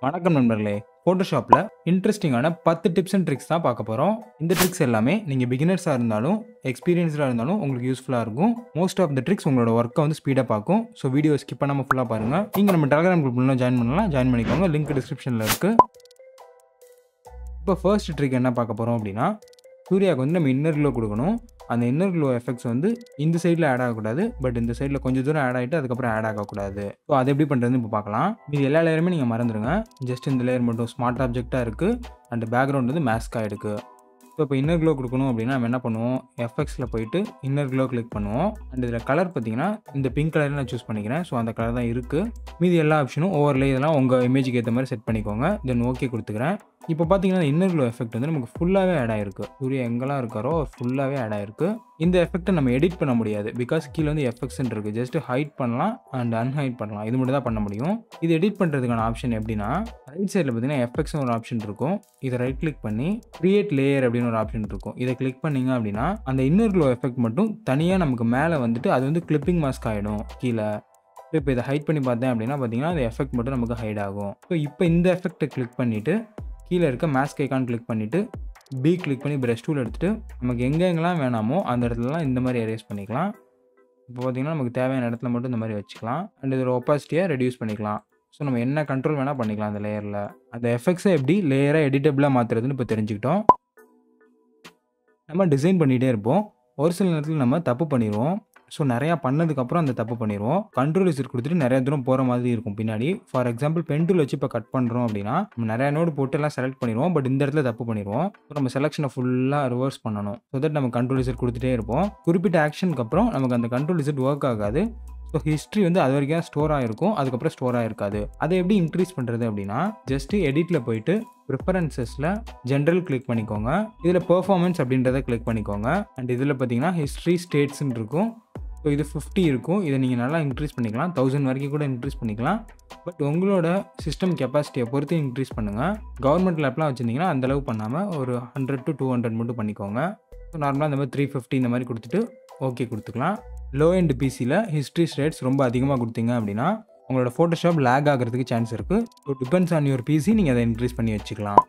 வணக்கம் நண்பர்களே ஃபோட்டோஷாப்பில் இன்ட்ரெஸ்டிங்கான பத்து டிப்ஸ் அண்ட் ட்ரிக்ஸ் தான் பார்க்க போகிறோம் இந்த ட்ரிக்ஸ் எல்லாமே நீங்கள் பிகினர்ஸாக இருந்தாலும் எக்ஸ்பீரியன்ஸ்டாக இருந்தாலும் உங்களுக்கு யூஸ்ஃபுல்லாக இருக்கும் மோஸ்ட் ஆஃப் த ட்ரிக்ஸ் உங்களோட ஒர்க்கை வந்து ஸ்பீடாக பார்க்கும் ஸோ வீடியோ ஸ்கிப் பண்ணாமல் ஃபுல்லாக பாருங்கள் நீங்கள் நம்ம டெலகிராம் குரூப்ல ஜாயின் பண்ணலாம் ஜாயின் பண்ணிக்கோங்க லிங்க் டிஸ்கிரிப்ஷனில் இருக்குது இப்போ ஃபர்ஸ்ட் ட்ரிக் என்ன பார்க்க போகிறோம் அப்படின்னா சூர்யாவுக்கு வந்து நம்ம இன்னர் க்ளோ கொடுக்கணும் அந்த இன்னர் க்ளோ எஃபெக்ட்ஸ் வந்து இந்த சைடில் ஆட் ஆகக்கூடாது பட் இந்த சைடில் கொஞ்சம் தூரம் ஆட் ஆகிட்டு அதுக்கப்புறம் ஆட் ஆகக்கூடாது ஸோ அது எப்படி பண்ணுறதுன்னு இப்போ பார்க்கலாம் இது எல்லா லேயருமே நீங்கள் மறந்துடுங்க ஜஸ்ட் இந்த லேயர் மட்டும் ஸ்மார்ட் ஆப்ஜெக்டாக இருக்குது அண்ட் பேக்ரவுண்ட் வந்து மேஸ்காக இருக்குது ஸோ இப்போ இன்னர் க்ளோ கொடுக்கணும் அப்படின்னா நம்ம என்ன பண்ணுவோம் எஃப்எக்ஸில் போயிட்டு இன்னர் க்ளோ கிளிக் பண்ணுவோம் அண்ட் இதில் கலர் பார்த்தீங்கன்னா இந்த பிங்க் கலர் நான் சூஸ் பண்ணிக்கிறேன் ஸோ அந்த கலர் தான் இருக்குது மீதி எல்லா ஆப்ஷனும் ஓவர்லே இதெல்லாம் உங்கள் இமேஜுக்கு ஏற்ற மாதிரி செட் பண்ணிக்கோங்க தென் ஓகே கொடுத்துக்கிறேன் இப்போ பார்த்தீங்கன்னா இன்னர் க்ளோ எஃபெக்ட் வந்து நமக்கு ஃபுல்லாகவே ஆட் ஆயிருக்கு சூர்யா எங்கெல்லாம் இருக்காரோ ஃபுல்லாகவே ஆட் ஆயிருக்கு இந்த எஃபெக்ட்டை நம்ம எடிட் பண்ண முடியாது பிகாஸ் கீழே வந்து எஃபெக்ட்ஸ்ன்னு இருக்குது ஜஸ்ட் ஹைட் பண்ணலாம் அண்ட் அன்ஹைட் பண்ணலாம் இது மட்டும் தான் பண்ண முடியும் இது எடிட் பண்ணுறதுக்கான ஆப்ஷன் எப்படின்னா ரைட் சைடில் பார்த்தீங்கன்னா எஃபெக்ட்ஸ்னு ஒரு ஆப்ஷன் இருக்கும் இதை ரைட் கிளிக் பண்ணி கிரியேட் லேயர் அப்படின்னு ஒரு ஆப்ஷன் இருக்கும் இதை கிளிக் பண்ணீங்க அப்படின்னா அந்த இன்னர் க்ளோ எஃபெக்ட் மட்டும் தனியாக நமக்கு மேலே வந்துட்டு அது வந்து கிளிப்பிங் மாஸ்க் ஆகிடும் கீழே ஸோ இப்போ இதை ஹைட் பண்ணி பார்த்தேன் அப்படின்னா பார்த்தீங்கன்னா அந்த எஃபெக்ட் மட்டும் நமக்கு ஹைட் ஆகும் ஸோ இப்போ இந்த எஃபெக்ட்டை கிளிக் பண்ணிவிட்டு கீழே இருக்க மேஸ்க் ஐக்கான் கிளிக் பண்ணிவிட்டு பி கிளிக் பண்ணி ப்ரஷ் டூல் எடுத்துகிட்டு நமக்கு எங்கே எங்கெல்லாம் வேணாமோ அந்த இடத்துலலாம் இந்த மாதிரி எரேஸ் பண்ணிக்கலாம் இப்போ பார்த்தீங்கன்னா நமக்கு தேவையான இடத்துல மட்டும் இந்த மாதிரி வச்சுக்கலாம் அண்ட் இதோட ஒப்பாசிட்டியை ரெடியூஸ் பண்ணிக்கலாம் ஸோ நம்ம என்ன கண்ட்ரோல் வேணால் பண்ணிக்கலாம் அந்த லேயரில் அந்த எஃபெக்ட்ஸை எப்படி லேயராக எடிட்டபிளாக மாற்றுறதுன்னு இப்போ தெரிஞ்சுக்கிட்டோம் நம்ம டிசைன் பண்ணிகிட்டே இருப்போம் ஒரு சில நேரத்தில் நம்ம தப்பு பண்ணிடுவோம் ஸோ நிறையா பண்ணதுக்கப்புறம் அந்த தப்பு பண்ணிடுவோம் கண்ட்ரோல் விசிட் கொடுத்துட்டு நிறைய தூரம் போகிற மாதிரி இருக்கும் பின்னாடி ஃபார் எக்ஸாம்பிள் பென் டூல் வச்சு இப்போ கட் பண்ணுறோம் அப்படின்னா நம்ம நிறைய நோடு போட்டு எல்லாம் செலக்ட் பண்ணிடுவோம் பட் இந்த இடத்துல தப்பு பண்ணிடுவோம் ஸோ நம்ம செலெக்ஷனை ஃபுல்லாக ரிவர்ஸ் பண்ணணும் ஸோ தட் நம்ம கண்ட்ரோல் விசிட் கொடுத்துட்டே இருப்போம் குறிப்பிட்ட ஆக்ஷனுக்கு அப்புறம் நமக்கு அந்த கண்ட்ரோல் விசிட் ஒர்க் ஆகாது ஸோ ஹிஸ்ட்ரி வந்து அது வரைக்கும் ஸ்டோர் ஆகிருக்கும் அதுக்கப்புறம் ஸ்டோர் ஆகிருக்காது அதை எப்படி இன்க்ரீஸ் பண்ணுறது அப்படின்னா ஜஸ்ட் எடிட்டில் போயிட்டு ப்ரிஃபரன்சஸில் ஜென்ரல் கிளிக் பண்ணிக்கோங்க இதில் பெர்ஃபார்மன்ஸ் அப்படின்றத கிளிக் பண்ணிக்கோங்க அண்ட் இதில் பார்த்தீங்கன்னா ஹிஸ்ட்ரி ஸ்டேட்ஸ்ன்னு இருக்கும் ஸோ இது ஃபிஃப்டி இருக்கும் இதை நீங்கள் நல்லா இன்க்ரீஸ் பண்ணிக்கலாம் தௌசண்ட் வரைக்கும் கூட இன்க்ரீஸ் பண்ணிக்கலாம் பட் உங்களோட சிஸ்டம் கெப்பாசிட்டியை பொறுத்து இன்க்ரீஸ் பண்ணுங்கள் கவர்மெண்ட் லேப்லாம் வச்சுருந்தீங்கன்னா அந்தளவு பண்ணாமல் ஒரு ஹண்ட்ரட் டு டூ ஹண்ட்ரட் மட்டும் பண்ணிக்கோங்க ஸோ நார்மலாக இந்த மாதிரி த்ரீ ஃபிஃப்டி இந்த மாதிரி கொடுத்துட்டு ஓகே கொடுத்துக்கலாம் லோ எண்ட் பிசியில் ஹிஸ்ட்ரி ஸ்டேட்ஸ் ரொம்ப அதிகமாக கொடுத்தீங்க அப்படின்னா உங்களோட ஃபோட்டோஷாப் லேக் ஆகிறதுக்கு சான்ஸ் இருக்குது so depends on your PC நீங்கள் அதை இன்க்ரீஸ் பண்ணி வச்சுக்கலாம்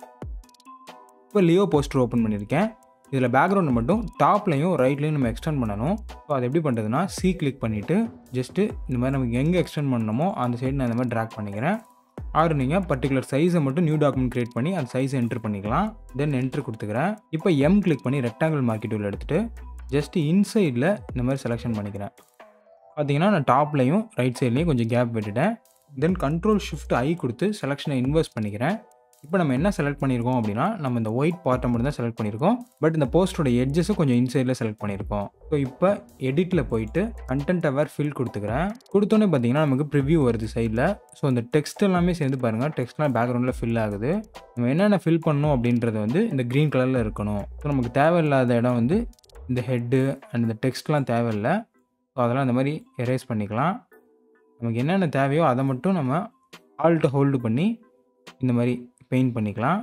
இப்போ லியோ போஸ்டர் ஓப்பன் பண்ணியிருக்கேன் இதில் பேக்ரவுண்டை மட்டும் டாப்லையும் ரைட்லையும் நம்ம எக்ஸ்டெண்ட் பண்ணணும் ஸோ அது எப்படி பண்ணுறதுனா சி கிளிக் பண்ணிவிட்டு ஜஸ்ட்டு இந்த மாதிரி நமக்கு எங்கே எக்ஸ்டெண்ட் பண்ணணுமோ அந்த சைடு நான் இந்த மாதிரி ட்ராக் பண்ணிக்கிறேன் ஆறு நீங்கள் பர்டிகுலர் சைஸை மட்டும் நியூ டாக்குமெண்ட் க்ரியேட் பண்ணி அந்த சைஸை என்ட்ரு பண்ணிக்கலாம் தென் என்ட்ரு கொடுத்துக்கிறேன் இப்போ எம் கிளிக் பண்ணி ரெக்டாங்கிள் மார்க்கெட் டூல் எடுத்துகிட்டு ஜஸ்ட்டு இன்சைடில் இந்த மாதிரி செலெக்ஷன் பண்ணிக்கிறேன் பார்த்தீங்கன்னா நான் டாப்லையும் ரைட் சைட்லேயும் கொஞ்சம் கேப் விட்டுட்டேன் தென் கண்ட்ரோல் ஷிஃப்ட் ஐ கொடுத்து செலெக்ஷனை இன்வெஸ்ட் பண்ணிக்கிறேன் இப்போ நம்ம என்ன செலக்ட் பண்ணியிருக்கோம் அப்படின்னா நம்ம இந்த ஒயிட் பார்ட்டை மட்டும் தான் செலக்ட் பண்ணியிருக்கோம் பட் இந்த போஸ்டோட எட்ஜஸும் கொஞ்சம் இன்சைடில் செலக்ட் பண்ணியிருக்கோம் ஸோ இப்போ எடிட்டில் போயிட்டு கண்டென்ட் அவர் ஃபில் கொடுத்துக்கிறேன் கொடுத்தோன்னே பார்த்தீங்கன்னா நமக்கு ப்ரிவ்யூ வருது சைடில் ஸோ அந்த டெக்ஸ்ட் எல்லாமே சேர்ந்து பாருங்கள் டெக்ஸ்ட்லாம் பேக்ரவுண்டில் ஃபில் ஆகுது நம்ம என்னென்ன ஃபில் பண்ணணும் அப்படின்றது வந்து இந்த க்ரீன் கலரில் இருக்கணும் ஸோ நமக்கு தேவையில்லாத இடம் வந்து இந்த ஹெட்டு அண்ட் இந்த டெக்ஸ்ட்லாம் தேவையில்லை ஸோ அதெல்லாம் இந்த மாதிரி எரேஸ் பண்ணிக்கலாம் நமக்கு என்னென்ன தேவையோ அதை மட்டும் நம்ம ஆல்ட்டு ஹோல்டு பண்ணி இந்த மாதிரி பெயிண்ட் பண்ணிக்கலாம்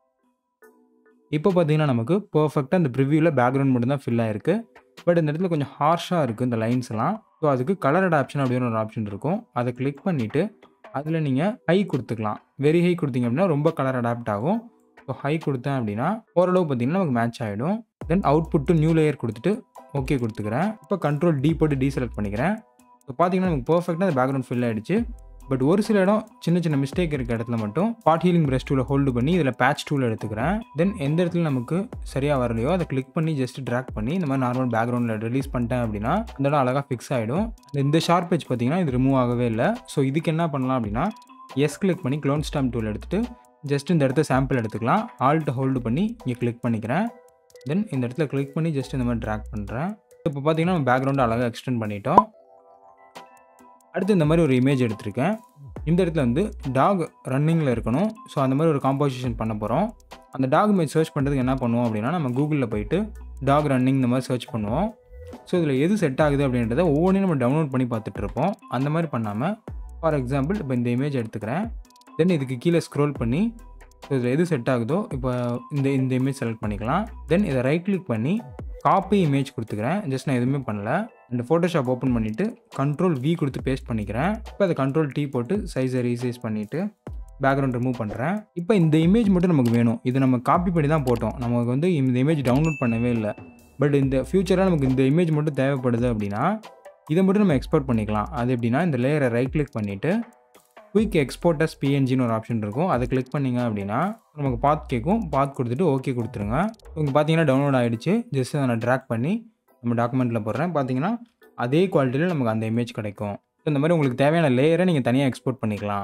இப்போ பார்த்தீங்கன்னா நமக்கு பர்ஃபெக்டாக இந்த ப்ரிவியூவில் பேக்ரவுண்ட் மட்டும் தான் ஃபில் ஆயிருக்கு பட் இந்த இடத்துல கொஞ்சம் ஹார்ஷாக இருக்குது இந்த லைன்ஸ் எல்லாம் ஸோ அதுக்கு கலர் அடாப்ஷன் அப்படின்னு ஒரு ஆப்ஷன் இருக்கும் அதை கிளிக் பண்ணிவிட்டு அதில் நீங்கள் ஹை கொடுத்துக்கலாம் வெரி ஹை கொடுத்தீங்க அப்படின்னா ரொம்ப கலர் அடாப்ட் ஆகும் ஸோ ஹை கொடுத்தேன் அப்படின்னா ஓரளவு பார்த்தீங்கன்னா நமக்கு மேட்ச் ஆகிடும் then output to new layer கொடுத்துட்டு ஓகே கொடுத்துக்கிறேன் இப்போ கண்ட்ரோல் டி போட்டு டீசெலக்ட் பண்ணிக்கிறேன் ஸோ பார்த்தீங்கன்னா நமக்கு பர்ஃபெக்டாக அந்த பேக்ரவுண்ட் ஃபில் ஆகிடுச்சு பட் ஒரு சில இடம் சின்ன சின்ன மிஸ்டேக் இருக்க இடத்துல மட்டும் பாட் ஹீலிங் ப்ரெஷ் டூலை ஹோல்டு பண்ணி இதில் பேட்ச் டூல் எடுத்துக்கிறேன் தென் எந்த இடத்துல நமக்கு சரியாக வரலையோ அதை கிளிக் பண்ணி ஜஸ்ட் ட்ராக் பண்ணி இந்த மாதிரி நார்மல் பேக்ரவுண்டில் ரிலீஸ் பண்ணிட்டேன் அப்படின்னா அந்த இடம் அழகாக ஃபிக்ஸ் ஆகிடும் இந்த ஷார்ப் பேஜ் பார்த்தீங்கன்னா இது ரிமூவ் ஆகவே இல்லை ஸோ இதுக்கு என்ன பண்ணலாம் அப்படின்னா எஸ் கிளிக் பண்ணி க்ளோன் ஸ்டாம்ப் டூல் எடுத்துகிட்டு ஜஸ்ட் இந்த இடத்த சாம்பிள் எடுத்துக்கலாம் ஆல்ட்டு ஹோல்டு பண்ணி இங்கே கிளிக் பண்ணிக்கிறேன் தென் இந்த இடத்துல கிளிக் பண்ணி ஜஸ்ட் இந்த மாதிரி ட்ராக் பண்ணுறேன் இப்போ பார்த்தீங்கன்னா நம்ம பேக்ரவுண்டு அழகாக எக்ஸ்டெண்ட் பண்ணிட்டோம் அடுத்து இந்த மாதிரி ஒரு இமேஜ் எடுத்திருக்கேன் இந்த இடத்துல வந்து டாக் ரன்னிங்கில் இருக்கணும் ஸோ அந்த மாதிரி ஒரு காம்போசிஷன் பண்ண போகிறோம் அந்த டாக் இமேஜ் சர்ச் பண்ணுறதுக்கு என்ன பண்ணுவோம் அப்படின்னா நம்ம கூகுளில் போயிட்டு டாக் ரன்னிங் இந்த மாதிரி சர்ச் பண்ணுவோம் ஸோ இதில் எது செட் ஆகுது அப்படின்றத ஒவ்வொன்றையும் நம்ம டவுன்லோட் பண்ணி பார்த்துட்டு இருப்போம் அந்த மாதிரி பண்ணாமல் ஃபார் எக்ஸாம்பிள் இப்போ இந்த இமேஜ் எடுத்துக்கிறேன் தென் இதுக்கு கீழே ஸ்க்ரோல் பண்ணி ஸோ இதில் எது செட் ஆகுதோ இப்போ இந்த இந்த இமேஜ் செலக்ட் பண்ணிக்கலாம் தென் இதை ரைட் கிளிக் பண்ணி காப்பி இமேஜ் கொடுத்துக்கிறேன் ஜஸ்ட் நான் எதுவுமே பண்ணல இந்த ஃபோட்டோஷாப் ஓப்பன் பண்ணிவிட்டு கண்ட்ரோல் வி கொடுத்து பேஸ்ட் பண்ணிக்கிறேன் இப்போ அதை கண்ட்ரோல் டி போட்டு சைஸை ரீசைஸ் பண்ணிவிட்டு பேக்ரவுண்ட் ரிமூவ் பண்ணுறேன் இப்போ இந்த இமேஜ் மட்டும் நமக்கு வேணும் இது நம்ம காப்பி பண்ணி தான் போட்டோம் நமக்கு வந்து இந்த இமேஜ் டவுன்லோட் பண்ணவே இல்லை பட் இந்த ஃப்யூச்சராக நமக்கு இந்த இமேஜ் மட்டும் தேவைப்படுது அப்படின்னா இதை மட்டும் நம்ம எக்ஸ்போர்ட் பண்ணிக்கலாம் அது எப்படின்னா இந்த லேயரை ரைட் கிளிக் பண்ணிவிட்டு குயிக் எக்ஸ்போர்ட்டஸ் பிஎன்ஜின்னு ஒரு ஆப்ஷன் இருக்கும் அதை கிளிக் பண்ணிங்க அப்படின்னா நமக்கு பாத் கேட்கும் பாத் கொடுத்துட்டு ஓகே கொடுத்துருங்க இங்கே பார்த்தீங்கன்னா டவுன்லோட் ஆகிடுச்சு ஜஸ்ட் அதை நான் ட்ராக் பண்ணி நம்ம டாக்குமெண்ட்டில் போடுறேன் பார்த்தீங்கன்னா அதே குவாலிட்டியில் நமக்கு அந்த இமேஜ் கிடைக்கும் இந்த மாதிரி உங்களுக்கு தேவையான லேயரை நீங்கள் தனியாக எக்ஸ்போர்ட் பண்ணிக்கலாம்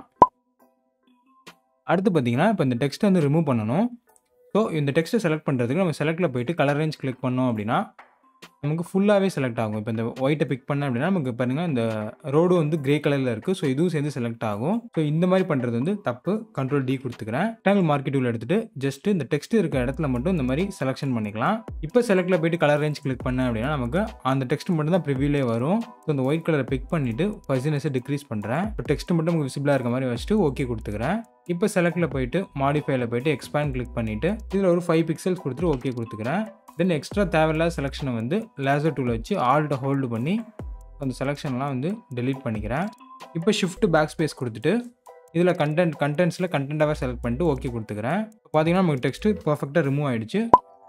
அடுத்து பார்த்தீங்கன்னா இப்போ இந்த டெக்ஸ்ட்டை வந்து ரிமூவ் பண்ணணும் ஸோ இந்த டெக்ஸ்ட்டை செலக்ட் பண்ணுறதுக்கு நம்ம செலக்டில் போயிட்டு கலர் ரேஞ்ச் கிளிக் பண்ணோம் அப்படின்னா நமக்கு ஃபுல்லாகவே செலக்ட் ஆகும் இப்போ இந்த ஒயிட்டை பிக் பண்ண அப்படின்னா நமக்கு பாருங்கள் இந்த ரோடு வந்து கிரே கலரில் இருக்குது ஸோ இதுவும் சேர்ந்து செலக்ட் ஆகும் ஸோ இந்த மாதிரி பண்ணுறது வந்து தப்பு கண்ட்ரோல் டி கொடுத்துக்கிறேன் டேங்கிள் மார்க்கெட் டூல் எடுத்துகிட்டு ஜஸ்ட் இந்த டெக்ஸ்ட் இருக்க இடத்துல மட்டும் இந்த மாதிரி செலெக்ஷன் பண்ணிக்கலாம் இப்போ செலக்டில் போயிட்டு கலர் ரேஞ்ச் கிளிக் பண்ண அப்படின்னா நமக்கு அந்த டெக்ஸ்ட் மட்டும் தான் ப்ரிவியூலே வரும் ஸோ இந்த ஒயிட் கலரை பிக் பண்ணிவிட்டு ஃபர்ஸ்டினஸை டிக்ரீஸ் பண்ணுறேன் இப்போ டெக்ஸ்ட் மட்டும் நமக்கு விசிபிளாக இருக்க மாதிரி வச்சுட்டு ஓகே கொடுத்துக்கிறேன் இப்போ செலக்டில் போயிட்டு மாடிஃபைல போயிட்டு எக்ஸ்பேண்ட் கிளிக் பண்ணிவிட்டு இதில் ஒரு ஃபைவ் பிக்சல்ஸ் கொடுத்துட்டு ஓகே கொடுத்துக்கிறேன் தென் எக்ஸ்ட்ரா தேவையில்லாத செலெக்ஷனை வந்து லேசர் டூலை வச்சு ஆல்ட்டை ஹோல்டு பண்ணி அந்த செலெக்ஷன்லாம் வந்து டெலீட் பண்ணிக்கிறேன் இப்போ ஷிஃப்ட் பேக் ஸ்பேஸ் கொடுத்துட்டு இதில் கண்டென்ட் கண்டென்ட்ஸில் கண்டென்ட்டாகவே செலக்ட் பண்ணிட்டு ஓகே கொடுத்துக்கிறேன் பார்த்தீங்கன்னா நமக்கு டெக்ஸ்ட்டு பர்ஃபெக்டாக ரிமூவ் ஆகிடுச்சு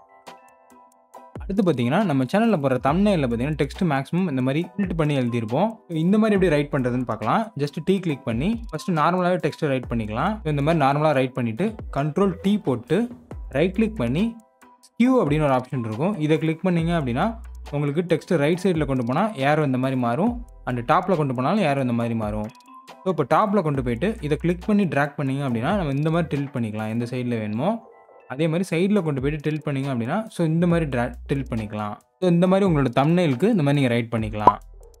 அடுத்து பார்த்தீங்கன்னா நம்ம சேனலில் போகிற தமிழில் பார்த்தீங்கன்னா டெக்ஸ்ட் மேக்ஸிமம் இந்த மாதிரி ஃபில்ட் பண்ணி எழுதியிருப்போம் இந்த மாதிரி எப்படி ரைட் பண்ணுறதுன்னு பார்க்கலாம் ஜஸ்ட் டீ கிளிக் பண்ணி ஃபஸ்ட்டு நார்மலாகவே டெக்ஸ்ட்டை ரைட் பண்ணிக்கலாம் இந்த மாதிரி நார்மலாக ரைட் பண்ணிவிட்டு கண்ட்ரோல் டீ போட்டு ரைட் கிளிக் பண்ணி ஸ்கியூ அப்படின்னு ஒரு ஆப்ஷன் இருக்கும் இதை கிளிக் பண்ணிங்க அப்படின்னா உங்களுக்கு டெக்ஸ்ட் ரைட் சைடில் கொண்டு போனால் ஏரோ இந்த மாதிரி மாறும் அண்ட் டாப்பில் கொண்டு போனாலும் ஏரோ இந்த மாதிரி மாறும் ஸோ இப்போ டாப்பில் கொண்டு போயிட்டு இதை கிளிக் பண்ணி ட்ராக் பண்ணிங்க அப்படின்னா நம்ம இந்த மாதிரி டில்ட் பண்ணிக்கலாம் எந்த சைடில் வேணுமோ அதே மாதிரி சைடில் கொண்டு போயிட்டு டில்ட் பண்ணிங்க அப்படின்னா ஸோ இந்த மாதிரி ட்ரா டில்ட் பண்ணிக்கலாம் ஸோ இந்த மாதிரி உங்களோட தம்னைலுக்கு இந்த மாதிரி நீங்கள் ரைட் பண்ணிக்கலாம்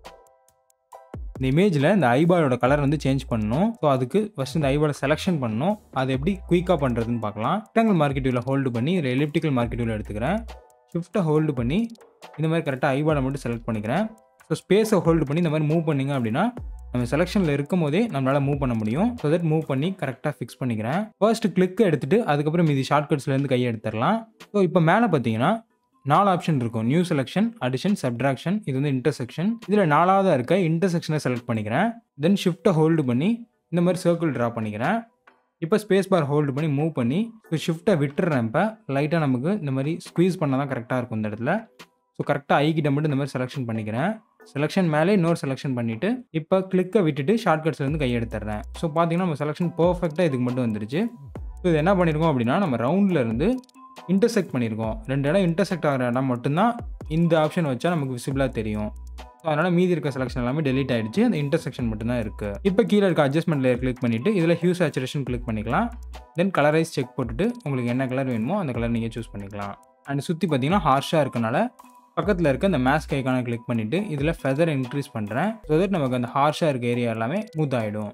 இந்த இமேஜில் இந்த ஐபாலோட கலர் வந்து சேஞ்ச் பண்ணணும் ஸோ அதுக்கு ஃபஸ்ட் இந்த ஐபாலை செலெக்ஷன் பண்ணணும் அதை எப்படி குயிக்காக பண்ணுறதுன்னு பார்க்கலாம் ரெக்டாங்கிள் மார்க்கெட்டில் ஹோல்டு பண்ணி இதில் எலிப்டிக்கல் மார்க்கெட்டில் எடுத்துக்கிறேன் ஷிஃப்ட்டை ஹோல்டு பண்ணி இந்த மாதிரி கரெக்டாக ஐபாலை மட்டும் செலக்ட் பண்ணிக்கிறேன் ஸோ ஸ்பேஸை ஹோல்டு பண்ணி இந்த மாதிரி மூவ் பண்ணிங்க அப்படின்னா நம்ம செலெக்ஷனில் இருக்கும் போதே நம்மளால் மூவ் பண்ண முடியும் ஸோ தட் மூவ் பண்ணி கரெக்டாக ஃபிக்ஸ் பண்ணிக்கிறேன் ஃபர்ஸ்ட் கிளிக்கை எடுத்துகிட்டு அதுக்கப்புறம் மீதி ஷார்ட்கட்ஸ்லேருந்து கையை எடுத்துடலாம் ஸோ இப்போ மேலே பார்த்தீங்கன்னா நாலு ஆப்ஷன் இருக்கும் நியூ செலெக்ஷன் அடிஷன் சப்ட்ராக்ஷன் இது வந்து இன்டர்செக்ஷன் இதில் நாலாவதாக இருக்க இன்டர்செக்ஷனை செலக்ட் பண்ணிக்கிறேன் தென் ஷிஃப்ட்டை ஹோல்டு பண்ணி இந்த மாதிரி சர்க்கிள் ட்ரா பண்ணிக்கிறேன் இப்போ ஸ்பேஸ் பார் ஹோல்டு பண்ணி மூவ் பண்ணி இப்போ ஷிஃப்ட்டை விட்டுறேன் இப்போ லைட்டாக நமக்கு இந்த மாதிரி ஸ்குவீஸ் பண்ணால் தான் கரெக்டாக இருக்கும் இந்த இடத்துல ஸோ கரெக்டாக ஐ கிட்ட மட்டும் இந்த மாதிரி செலெக்ஷன் பண்ணிக்கிறேன் செலெக்ஷன் மேலே இன்னொரு செலெக்ஷன் பண்ணிவிட்டு இப்போ கிளிக்கை விட்டுட்டு ஷார்ட்கட்ஸ்லேருந்து கை எடுத்துடுறேன் ஸோ பார்த்தீங்கன்னா நம்ம செலெக்ஷன் பர்ஃபெக்டாக இதுக்கு மட்டும் வந்துருச்சு ஸோ இது என்ன பண்ணியிருக்கோம் அப்படின்னா நம்ம ரவுண்டில் இருந்து இன்டர்செக்ட் பண்ணியிருக்கோம் ரெண்டு இடம் இன்டர்செக்ட் ஆகிற இடம் மட்டும்தான் இந்த ஆப்ஷன் வச்சா நமக்கு விசிபிளாக தெரியும் ஸோ அதனால் மீதி இருக்க செலெக்ஷன் எல்லாமே டெலீட் ஆகிடுச்சு அந்த இன்டர்செக்ஷன் மட்டும்தான் இருக்குது இப்போ கீழே இருக்க அட்ஜஸ்ட்மெண்ட் லேயர் கிளிக் பண்ணிவிட்டு இதில் ஹியூ சேச்சுரேஷன் கிளிக் பண்ணிக்கலாம் தென் கலரைஸ் செக் போட்டுட்டு உங்களுக்கு என்ன கலர் வேணுமோ அந்த கலர் நீங்கள் சூஸ் பண்ணிக்கலாம் அண்ட் சுற்றி பார்த்தீங்கன்னா ஹார்ஷாக இருக்கனால பக்கத்தில் இருக்க இந்த மேஸ்க் ஐக்கானை கிளிக் பண்ணிவிட்டு இதில் ஃபெதர் இன்க்ரீஸ் பண்ணுறேன் ஸோ தட் நமக்கு அந்த ஹார்ஷாக இருக்க ஏரியா எல்லாமே மூத் ஆகிடும்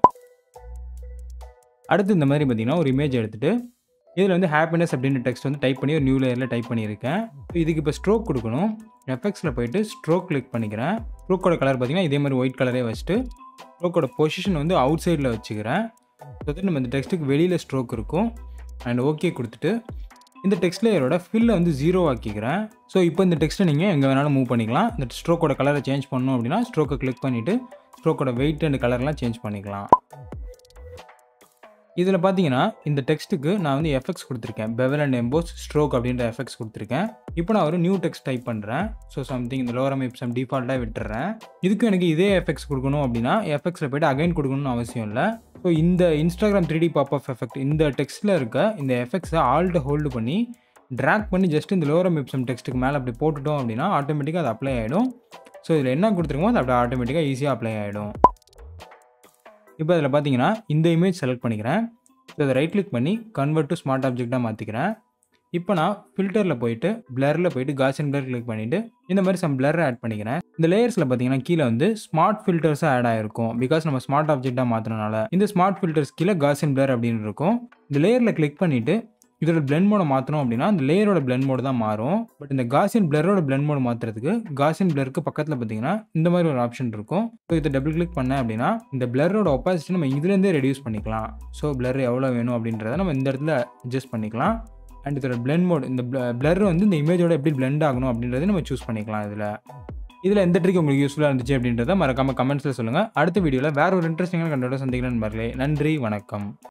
அடுத்து இந்த மாதிரி பார்த்தீங்கன்னா ஒரு இமேஜ் எடுத்துகிட்டு இதில் வந்து ஹாப்பினஸ் அப்படின்ற டெக்ஸ்ட் வந்து டைப் பண்ணி ஒரு நியூ லேயரில் டைப் பண்ணியிருக்கேன் இதுக்கு இப்போ ஸ்ட்ரோக் கொடுக்கணும் எஃபெக்ட்ஸில் போயிட்டு ஸ்ட்ரோக் கிளிக் பண்ணிக்கிறேன் ஸ்ட்ரோக்கோட கலர் பார்த்தீங்கன்னா இதே மாதிரி ஒயிட் கலரே வச்சுட்டு ஸ்ட்ரோக்கோட பொசிஷன் வந்து அவுட் சைடில் வச்சுக்கிறேன் ஸோ தட் நம்ம இந்த டெக்ஸ்ட்டுக்கு வெளியில் ஸ்ட்ரோக் இருக்கும் அண்ட் ஓகே கொடுத்துட்டு இந்த டெக்ஸ்ட் லேயரோட ஃபில்லை வந்து ஜீரோ ஆக்கிக்கிறேன் ஸோ இப்போ இந்த டெக்ஸ்ட்டை நீங்கள் எங்கே வேணாலும் மூவ் பண்ணிக்கலாம் இந்த ஸ்ட்ரோக்கோட கலரை சேஞ்ச் பண்ணணும் அப்படின்னா ஸ்ட்ரோக்கை கிளிக் பண்ணிவிட்டு ஸ்ட்ரோக்கோட வெயிட் அண்ட் கலர்லாம் சேஞ்ச் பண்ணிக்கலாம் இதில் பார்த்தீங்கன்னா இந்த டெக்ஸ்ட்டுக்கு நான் வந்து எஃபெக்ட்ஸ் கொடுத்துருக்கேன் பெவல் அண்ட் எம்போஸ் ஸ்ட்ரோக் அப்படின்ற எஃபெக்ட்ஸ் கொடுத்துருக்கேன் இப்போ நான் ஒரு நியூ டெக்ஸ்ட் டைப் பண்ணுறேன் ஸோ சம்திங் இந்த லோரம் எப்சம் டிஃபால்ட்டாக விட்டுறேன் இதுக்கு எனக்கு இதே எஃபெக்ட்ஸ் கொடுக்கணும் அப்படின்னா எஃபெக்ட்ஸில் போய்ட்டு அகைன் கொடுக்கணும்னு அவசியம் இல்லை ஸோ இந்த Instagram three D pop of effect இந்த டெக்ஸ்ட்டில் இருக்க இந்த எஃபெக்ட்ஸை ஆல்ட்டு ஹோல்டு பண்ணி ட்ராக் பண்ணி ஜஸ்ட் இந்த லோரம் எப்சம் டெக்ஸ்ட்டுக்கு மேலே அப்படி போட்டுட்டோம் அப்படின்னா ஆட்டோமேட்டிக்காக அது அப்ளை ஆகிடும் ஸோ இதில் என்ன கொடுத்துருக்கோமோ அது அப்படியே ஆட்டோமேட்டிக்காக ஈஸியாக அப்ளை ஆகிடும் இப்போ அதில் பார்த்தீங்கன்னா இந்த இமேஜ் செலக்ட் பண்ணிக்கிறேன் ஸோ அதை ரைட் கிளிக் பண்ணி கன்வெர்ட் டு ஸ்மார்ட் ஆப்ஜெக்டாக மாற்றிக்கிறேன் இப்போ நான் ஃபில்டரில் போயிட்டு பிளரில் போயிட்டு காசன் பிளர் கிளிக் பண்ணிவிட்டு இந்த மாதிரி சம் பிளர் ஆட் பண்ணிக்கிறேன் இந்த லேயர்ஸில் பார்த்தீங்கன்னா கீழே வந்து ஸ்மார்ட் ஃபில்டர்ஸாக ஆட் ஆகிருக்கும் பிகாஸ் நம்ம ஸ்மார்ட் ஆப்ஜெக்டாக மாற்றினால இந்த ஸ்மார்ட் ஃபில்டர்ஸ் கீழே காசன் பிளர் அப்படின்னு இருக்கும் இந்த லேயரில் கிளிக் பண்ணிவிட்டு இதோட பிளெண்ட் மோட மாற்றணும் அப்படின்னா அந்த லேயரோட பிளெண்ட் மோடு தான் மாறும் பட் இந்த காசியன் பிளரோட பிளெண்ட் மோடு மாற்றுறதுக்கு காசியன் பிளருக்கு பக்கத்தில் பார்த்தீங்கன்னா இந்த மாதிரி ஒரு ஆப்ஷன் இருக்கும் ஸோ இதை டபுள் கிளிக் பண்ணேன் அப்படின்னா இந்த பிளரோட ஒப்பாசிட்டி நம்ம இதுலேருந்தே ரெடியூஸ் பண்ணிக்கலாம் ஸோ பிளர் எவ்வளோ வேணும் அப்படின்றத நம்ம இந்த இடத்துல அட்ஜஸ்ட் பண்ணிக்கலாம் அண்ட் இதோட பிளெண்ட் மோட் இந்த பிளர் வந்து இந்த இமேஜோட எப்படி பிளெண்ட் ஆகணும் அப்படின்றத நம்ம சூஸ் பண்ணிக்கலாம் இதில் இதில் எந்த ட்ரிக் உங்களுக்கு யூஸ்ஃபுல்லாக இருந்துச்சு அப்படின்றத மறக்காம கமெண்ட்ஸில் சொல்லுங்கள் அடுத்த வீடியோவில் வேற ஒரு இன்ட்ரெஸ்டிங்கான கண்டோட சந்திக்கிறேன் நண்பர்களே நன்றி வணக்கம்